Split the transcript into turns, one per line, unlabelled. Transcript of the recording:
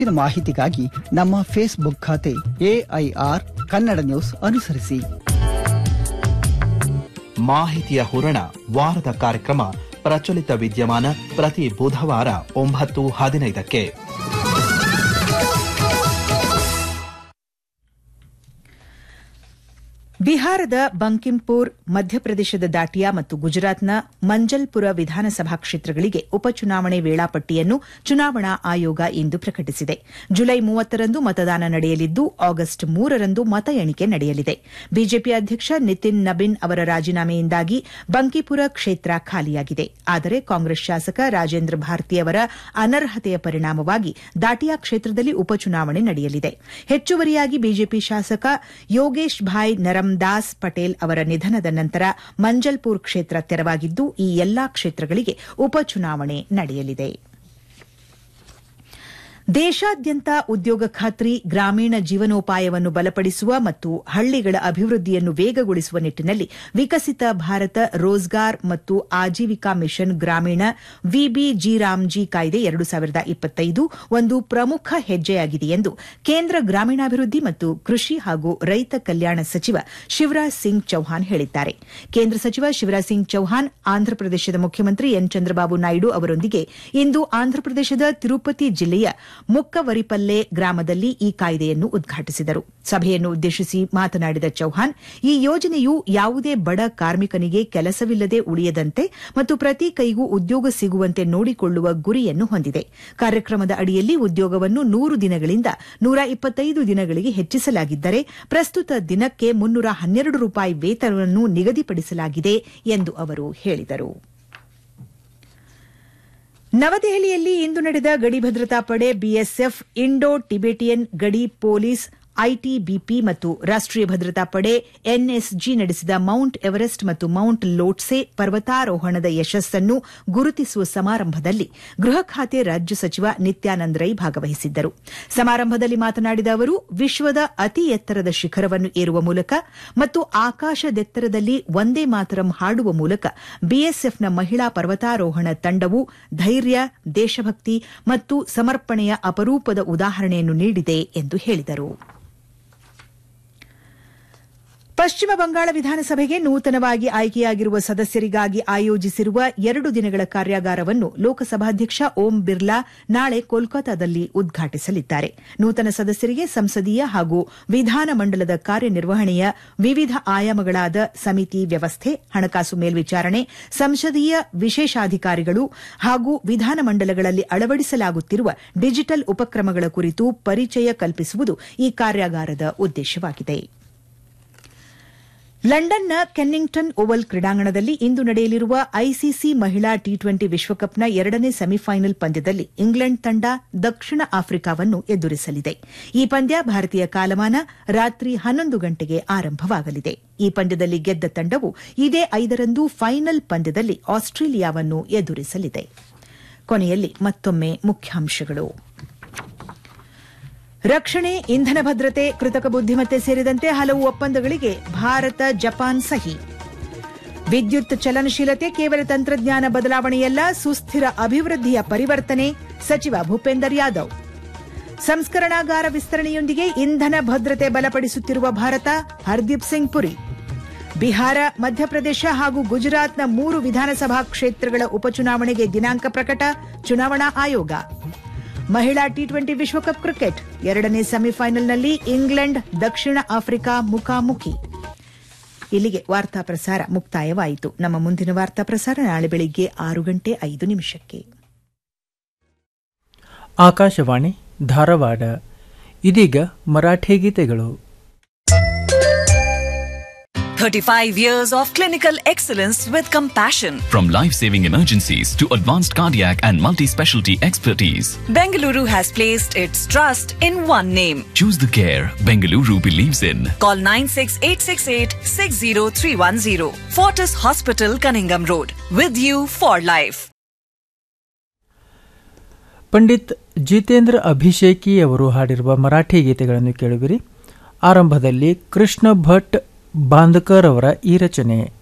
ಹೆಚ್ಚಿನ ಮಾಹಿತಿಗಾಗಿ ನಮ್ಮ ಫೇಸ್ಬುಕ್ ಖಾತೆ ಎಐಆರ್ ಕನ್ನಡ ನ್ಯೂಸ್ ಅನುಸರಿಸಿ
ಮಾಹಿತಿಯ ಹೂರಣ ವಾರದ ಕಾರ್ಯಕ್ರಮ ಪ್ರಚಲಿತ ವಿದ್ಯಮಾನ ಪ್ರತಿ ಬುಧವಾರ ಒಂಬತ್ತು ಹದಿನೈದಕ್ಕೆ
ಬಿಹಾರದ ಬಂಕಿಂಪುರ್ ಮಧ್ಯಪ್ರದೇಶದ ದಾಟಿಯಾ ಮತ್ತು ಗುಜರಾತ್ನ ಮಂಜಲ್ಪುರ ವಿಧಾನಸಭಾ ಕ್ಷೇತ್ರಗಳಿಗೆ ಉಪಚುನಾವಣೆ ವೇಳಾಪಟ್ಟಿಯನ್ನು ಚುನಾವಣಾ ಆಯೋಗ ಇಂದು ಪ್ರಕಟಿಸಿದೆ ಜುಲೈ ಮೂವತ್ತರಂದು ಮತದಾನ ನಡೆಯಲಿದ್ದು ಆಗಸ್ಟ್ ಮೂರರಂದು ಮತ ಎಣಿಕೆ ನಡೆಯಲಿದೆ ಬಿಜೆಪಿ ಅಧ್ಯಕ್ಷ ನಿತಿನ್ ನಬಿನ್ ಅವರ ರಾಜೀನಾಮೆಯಿಂದಾಗಿ ಬಂಕಿಪುರ ಕ್ಷೇತ್ರ ಖಾಲಿಯಾಗಿದೆ ಆದರೆ ಕಾಂಗ್ರೆಸ್ ಶಾಸಕ ರಾಜೇಂದ್ರ ಭಾರತಿ ಅವರ ಅನರ್ಹತೆಯ ಪರಿಣಾಮವಾಗಿ ದಾಟಿಯಾ ಕ್ಷೇತ್ರದಲ್ಲಿ ಉಪಚುನಾವಣೆ ನಡೆಯಲಿದೆ ಹೆಚ್ಚುವರಿಯಾಗಿ ಬಿಜೆಪಿ ಶಾಸಕ ಯೋಗೇಶ್ ಭಾಯ್ ನರಮ್ದಾಸ್ ಪಟೇಲ್ ಅವರ ನಿಧನದ ನಂತರ ಮಂಜಲ್ಪುರ್ ಕ್ಷೇತ್ರ ತೆರವಾಗಿದ್ದು ಈ ಎಲ್ಲಾ ಕ್ಷೇತ್ರಗಳಿಗೆ ಉಪಚುನಾವಣೆ ನಡೆಯಲಿದೆ ದೇಶಾದ್ಯಂತ ಉದ್ಯೋಗ ಖಾತ್ರಿ ಗ್ರಾಮೀಣ ಜೀವನೋಪಾಯವನ್ನು ಬಲಪಡಿಸುವ ಮತ್ತು ಹಳ್ಳಿಗಳ ಅಭಿವೃದ್ಧಿಯನ್ನು ವೇಗಗೊಳಿಸುವ ನಿಟ್ಟಿನಲ್ಲಿ ವಿಕಸಿತ ಭಾರತ ರೋಜ್ಗಾರ್ ಮತ್ತು ಆಜೀವಿಕಾ ಮಿಷನ್ ಗ್ರಾಮೀಣ ವಿಬಿಜಿರಾಮ್ಜಿ ಕಾಯ್ದೆ ಎರಡು ಸಾವಿರದ ಇಪ್ಪತ್ತೈದು ಒಂದು ಪ್ರಮುಖ ಹೆಜ್ಜೆಯಾಗಿದೆ ಎಂದು ಕೇಂದ್ರ ಗ್ರಾಮೀಣಾಭಿವೃದ್ಧಿ ಮತ್ತು ಕೃಷಿ ಹಾಗೂ ರೈತ ಕಲ್ಯಾಣ ಸಚಿವ ಶಿವರಾಜ್ ಸಿಂಗ್ ಚೌಹಾಣ್ ಹೇಳಿದ್ದಾರೆ ಕೇಂದ್ರ ಸಚಿವ ಶಿವರಾಜ್ ಸಿಂಗ್ ಚೌಹಾಣ್ ಆಂಧ್ರಪ್ರದೇಶದ ಮುಖ್ಯಮಂತ್ರಿ ಎನ್ ಚಂದ್ರಬಾಬು ನಾಯ್ಡು ಅವರೊಂದಿಗೆ ಇಂದು ಆಂಧ್ರಪ್ರದೇಶದ ತಿರುಪತಿ ಜಿಲ್ಲೆಯ ಮುಕ್ಕವರಿಪಲ್ಲೆ ಗ್ರಾಮದಲ್ಲಿ ಈ ಕಾಯ್ದೆಯನ್ನು ಉದ್ಘಾಟಿಸಿದರು ಸಭೆಯನ್ನು ಉದ್ದೇಶಿಸಿ ಮಾತನಾಡಿದ ಚೌಹಾಣ್ ಈ ಯೋಜನೆಯು ಯಾವುದೇ ಬಡ ಕಾರ್ಮಿಕನಿಗೆ ಕೆಲಸವಿಲ್ಲದೆ ಉಳಿಯದಂತೆ ಮತ್ತು ಪ್ರತಿ ಕೈಗೂ ಉದ್ಯೋಗ ಸಿಗುವಂತೆ ನೋಡಿಕೊಳ್ಳುವ ಗುರಿಯನ್ನು ಹೊಂದಿದೆ ಕಾರ್ಯಕ್ರಮದ ಅಡಿಯಲ್ಲಿ ಉದ್ಯೋಗವನ್ನು ನೂರು ದಿನಗಳಿಂದ ನೂರ ಇಪ್ಪತ್ತೈದು ದಿನಗಳಿಗೆ ಹೆಚ್ಚಿಸಲಾಗಿದ್ದರೆ ಪ್ರಸ್ತುತ ದಿನಕ್ಕೆ ಮುನ್ನೂರ ಹನ್ನೆರಡು ರೂಪಾಯಿ ವೇತನವನ್ನು ನಿಗದಿಪಡಿಸಲಾಗಿದೆ ಎಂದು ಅವರು ಹೇಳಿದರು ನವದೆಹಲಿಯಲ್ಲಿ ಇಂದು ನಡೆದ ಗಡಿ ಭದ್ರತಾ ಪಡೆ ಬಿಎಸ್ಎಫ್ ಇಂಡೋ ಟಿಬೆಟಿಯನ್ ಗಡಿ ಪೊಲೀಸ್ ಐಟಿಬಿಪಿ ಮತ್ತು ರಾಷ್ಟೀಯ ಭದ್ರತಾ ಪಡೆ ಎನ್ಎಸ್ಜಿ ನಡೆಸಿದ ಮೌಂಟ್ ಎವರೆಸ್ಟ್ ಮತ್ತು ಮೌಂಟ್ ಲೋಟ್ಸೆ ಪರ್ವತಾರೋಹಣದ ಯಶಸ್ಸನ್ನು ಗುರುತಿಸುವ ಸಮಾರಂಭದಲ್ಲಿ ಗೃಹ ಖಾತೆ ರಾಜ್ಯ ಸಚಿವ ನಿತ್ಯಾನಂದ್ ರೈ ಭಾಗವಹಿಸಿದ್ದರು ಸಮಾರಂಭದಲ್ಲಿ ಮಾತನಾಡಿದ ಅವರು ವಿಶ್ವದ ಅತಿ ಎತ್ತರದ ಶಿಖರವನ್ನು ಏರುವ ಮೂಲಕ ಮತ್ತು ಆಕಾಶದೆತ್ತರದಲ್ಲಿ ಒಂದೇ ಮಾತರಂ ಹಾಡುವ ಮೂಲಕ ಬಿಎಸ್ಎಫ್ನ ಮಹಿಳಾ ಪರ್ವತಾರೋಹಣ ತಂಡವು ಧೈರ್ಯ ದೇಶಭಕ್ತಿ ಮತ್ತು ಸಮರ್ಪಣೆಯ ಅಪರೂಪದ ಉದಾಹರಣೆಯನ್ನು ನೀಡಿದೆ ಎಂದು ಹೇಳಿದರು ಪಶ್ಚಿಮ ಬಂಗಾಳ ವಿಧಾನಸಭೆಗೆ ನೂತನವಾಗಿ ಆಯ್ಕೆಯಾಗಿರುವ ಸದಸ್ಯರಿಗಾಗಿ ಆಯೋಜಿಸಿರುವ ಎರಡು ದಿನಗಳ ಕಾರ್ಯಾಗಾರವನ್ನು ಲೋಕಸಭಾಧ್ಯಕ್ಷ ಓಂ ಬಿರ್ಲಾ ನಾಳೆ ಕೋಲ್ಕತಾದಲ್ಲಿ ಉದ್ಘಾಟಿಸಲಿದ್ದಾರೆ ನೂತನ ಸದಸ್ಯರಿಗೆ ಸಂಸದೀಯ ಹಾಗೂ ವಿಧಾನಮಂಡಲದ ಕಾರ್ಯನಿರ್ವಹಣೆಯ ವಿವಿಧ ಆಯಾಮಗಳಾದ ಸಮಿತಿ ವ್ಯವಸ್ಥೆ ಹಣಕಾಸು ಮೇಲ್ವಿಚಾರಣೆ ಸಂಸದೀಯ ವಿಶೇಷಾಧಿಕಾರಿಗಳು ಹಾಗೂ ವಿಧಾನಮಂಡಲಗಳಲ್ಲಿ ಅಳವಡಿಸಲಾಗುತ್ತಿರುವ ಡಿಜಿಟಲ್ ಉಪಕ್ರಮಗಳ ಕುರಿತು ಪರಿಚಯ ಕಲ್ಪಿಸುವುದು ಈ ಕಾರ್ಯಾಗಾರದ ಉದ್ದೇಶವಾಗಿದೆ ಲಂಡನ್ನ ಕೆನ್ನಿಂಗ್ಟನ್ ಓವಲ್ ಕ್ರೀಡಾಂಗಣದಲ್ಲಿ ಇಂದು ನಡೆಯಲಿರುವ ಐಸಿಸಿ ಮಹಿಳಾ ಟಿ ಟ್ವೆಂಟಿ ವಿಶ್ವಕಪ್ನ ಎರಡನೇ ಸೆಮಿಫೈನಲ್ ಪಂದ್ಯದಲ್ಲಿ ಇಂಗ್ಲೆಂಡ್ ತಂಡ ದಕ್ಷಿಣ ಆಫ್ರಿಕಾವನ್ನು ಎದುರಿಸಲಿದೆ ಈ ಪಂದ್ಯ ಭಾರತೀಯ ಕಾಲಮಾನ ರಾತ್ರಿ ಹನ್ನೊಂದು ಗಂಟೆಗೆ ಆರಂಭವಾಗಲಿದೆ ಈ ಪಂದ್ಯದಲ್ಲಿ ಗೆದ್ದ ತಂಡವು ಇದೇ ಐದರಂದು ಫೈನಲ್ ಪಂದ್ಯದಲ್ಲಿ ಆಸ್ಟ್ರೇಲಿಯಾವನ್ನು ಎದುರಿಸಲಿದೆ ಕೊನೆಯಲ್ಲಿ ಮತ್ತೊಮ್ಮೆ ಮುಖ್ಯಾಂಶಗಳು ರಕ್ಷಣೆ ಇಂಧನ ಭದ್ರತೆ ಕೃತಕ ಬುದ್ದಿಮತ್ತೆ ಸೇರಿದಂತೆ ಹಲವು ಒಪ್ಪಂದಗಳಿಗೆ ಭಾರತ ಜಪಾನ್ ಸಹಿ ವಿದ್ಯುತ್ ಚಲನಶೀಲತೆ ಕೇವಲ ತಂತ್ರಜ್ಞಾನ ಬದಲಾವಣೆಯಲ್ಲ ಸುಸ್ಥಿರ ಅಭಿವೃದ್ಧಿಯ ಪರಿವರ್ತನೆ ಸಚಿವ ಭೂಪೇಂದರ್ ಯಾದವ್ ಸಂಸ್ಕರಣಾಗಾರ ವಿಸ್ತರಣೆಯೊಂದಿಗೆ ಇಂಧನ ಭದ್ರತೆ ಬಲಪಡಿಸುತ್ತಿರುವ ಭಾರತ ಹರ್ದೀಪ್ ಸಿಂಗ್ ಪುರಿ ಬಿಹಾರ ಮಧ್ಯಪ್ರದೇಶ ಹಾಗೂ ಗುಜರಾತ್ನ ಮೂರು ವಿಧಾನಸಭಾ ಕ್ಷೇತ್ರಗಳ ಉಪಚುನಾವಣೆಗೆ ದಿನಾಂಕ ಪ್ರಕಟ ಚುನಾವಣಾ ಆಯೋಗ ಮಹಿಳಾ ಟಿ ಟ್ವೆಂಟಿ ವಿಶ್ವಕಪ್ ಕ್ರಿಕೆಟ್ ಎರಡನೇ ಸೆಮಿಫೈನಲ್ನಲ್ಲಿ ಇಂಗ್ಲೆಂಡ್ ದಕ್ಷಿಣ ಆಫ್ರಿಕಾ ಮುಖಾಮುಖಿ ಇಲ್ಲಿಗೆ ವಾರ್ತಾ ಪ್ರಸಾರ ಮುಕ್ತಾಯವಾಯಿತು ನಮ್ಮ ಮುಂದಿನ ವಾರ್ತಾ ಪ್ರಸಾರ ನಾಳೆ ಬೆಳಿಗ್ಗೆ ಆರು ಗಂಟೆ ಐದು ನಿಮಿಷಕ್ಕೆ
ಆಕಾಶವಾಣಿ ಧಾರವಾಡ ಇದೀಗ ಮರಾಠಿ ಗೀತೆಗಳು
35 years of clinical excellence with compassion.
From life saving emergencies to advanced cardiac and multi specialty expertise,
Bengaluru has placed its trust in one name.
choose the care Bengaluru believes in.
Call 96868 60310. Fortis Hospital, Cunningham Road. With you for life.
Pandit Jitendra ಅಭಿಷೇಕಿ ಅವರು ಹಾಡಿರುವ ಮರಾಠಿ ಗೀತೆಗಳನ್ನು ಕೇಳುವಿರಿ ಆರಂಭದಲ್ಲಿ ಕೃಷ್ಣ ಭಟ್ ಬಾಂದಕರ್ ಅವರ ಈ ರಚನೆ